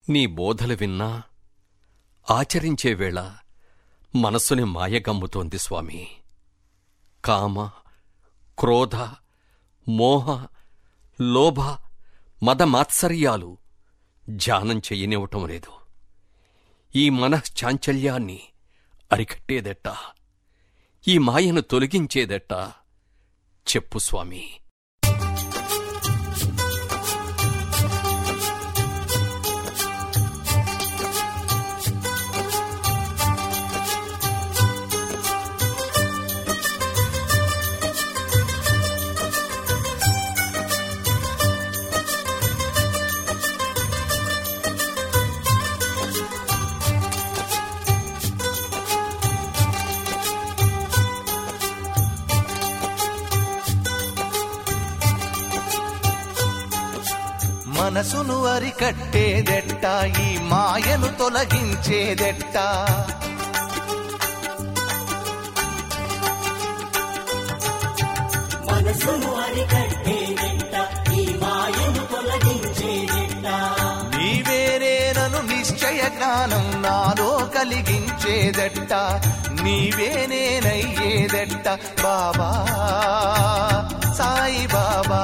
నీ బోధలు విన్నా ఆచరించే వేళ మనస్సుని మాయగమ్ముతోంది స్వామి కామ క్రోధ మోహ లోభ మదమాత్సర్యాలు ధ్యానం చెయ్యనివ్వటం లేదు ఈ మనశ్చాంచల్యాన్ని అరికట్టేదెట్టా ఈ మాయను తొలగించేదెట్టా చెప్పు స్వామి మనసును అరికట్టేదెట్ట ఈ మాయను తొలగించేదెట్ట మనసును అరికట్టేదెట్ట ఈ మాయను తొలగించేదెట్ట నీవేనేనను నిశ్చయ జ్ఞానం నాలో కలిగించేదెట్ట నీవేనేనయ్యేదెట్ట బాబా సాయి బాబా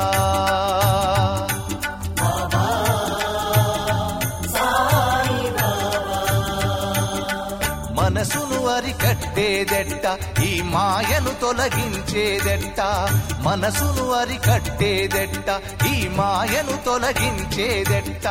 మనసును అరికట్టేదెట్ట ఈ మాయను తొలగించేదెట్ట మనసును అరికట్టేదెట్ట ఈ మాయను తొలగించేదెట్ట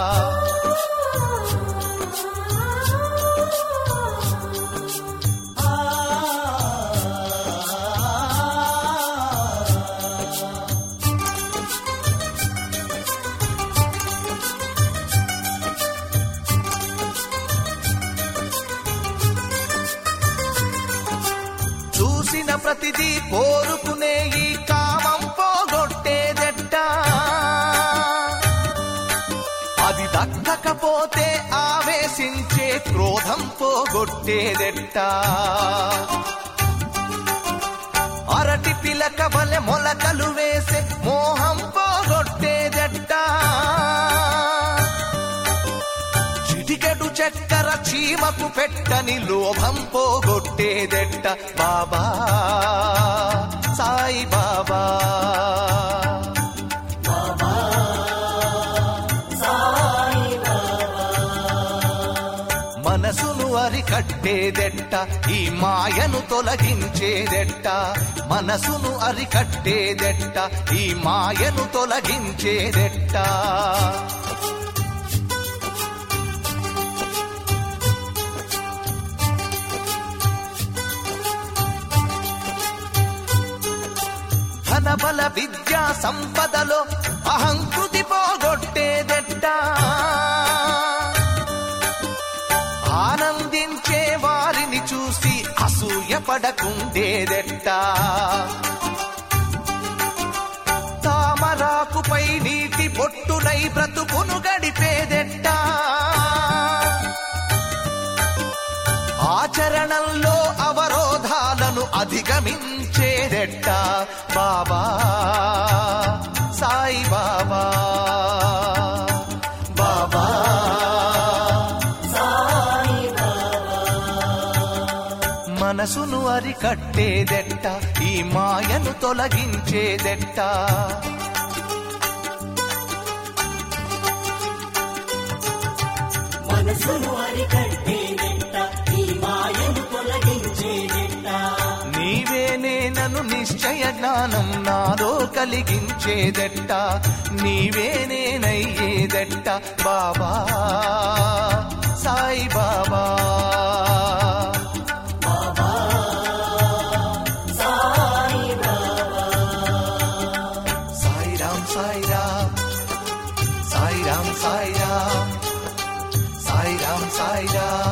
చూసిన ప్రతిదీ కోరుకునే ఈ కామం పోగొట్టేదెట్ట అది దక్కకపోతే ఆవేశించే క్రోధం పోగొట్టేదెట్ట అరటి పిలక వలె మొలకలు వేసే మోహం పోగొట్టేదెట్ట చిటికెడు చక్కెర చీమకు పెట్టని లోభం పోగొట్టేదెట్ట బాబా సాయి బాబా మనసును అరికట్టేదెట్ట ఈ మాయను తొలగించేదెట్ట మనసును అరికట్టేదెట్ట ఈ మాయను తొలగించేదెట్ట ధనబల విద్యా సంపదలో అహంకృతి పోగొట్టేదెట్ట ఆనందించే వారిని చూసి అసూయ పడకుండేదెట్ట తామరాకుపై నీటి బొట్టునై బ్రతుకును గడిపేదెట్ట ఆచరణంలో అవరోధాలను అధిగమించేదెట్ట బాబా సాయి బాబా బాబా మనసును అరికట్టేదెట్ట ఈ మాయను తొలగించేదెట్ట మనసును అరికట్టేదెట్ట ఈ మాయను తొలగించేదెట్ట నీవేనే నన్ను నిశ్చయ జ్ఞానం నాలో కలిగించేదెట్ట నీవేనేనయ్యేదెట్ట బాబా సాయి బాబా సాయి రామ్ సాయి రామ్ సాయి రామ్ సాయి రామ్ సాయి రామ్ సాయి రామ్